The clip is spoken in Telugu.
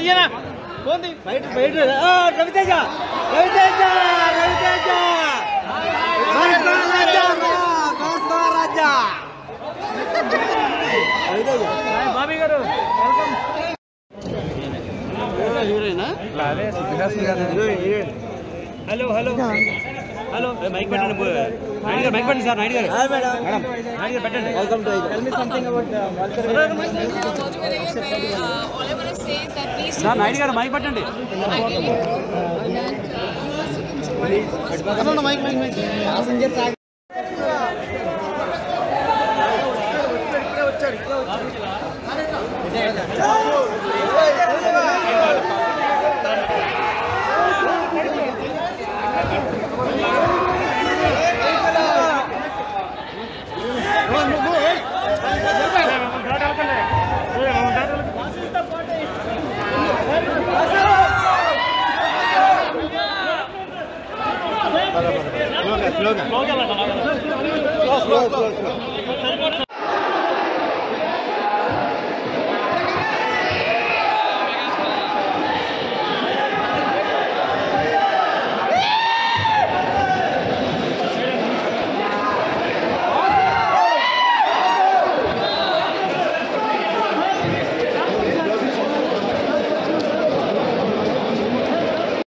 బయట బయట ఆ, రవితేజ రవితేజ రవితేజ కాస్తా రాజా రా, కాస్తా రాజా రవితేజ బాబీ గారు వెల్కమ్ హీరోయినా హలో హలో హలో మైక్ పెట్టండి నాయుడు గారు మైక్ పెట్టండి సార్ నాయుడు గారు hi madam madam Naidu garu పెట్టండి welcome to What do I say? Uh, all I want to say is that please sir Naidu garu mike పెట్టండి I really hope that uh, you also enjoy mike mike mike slow slow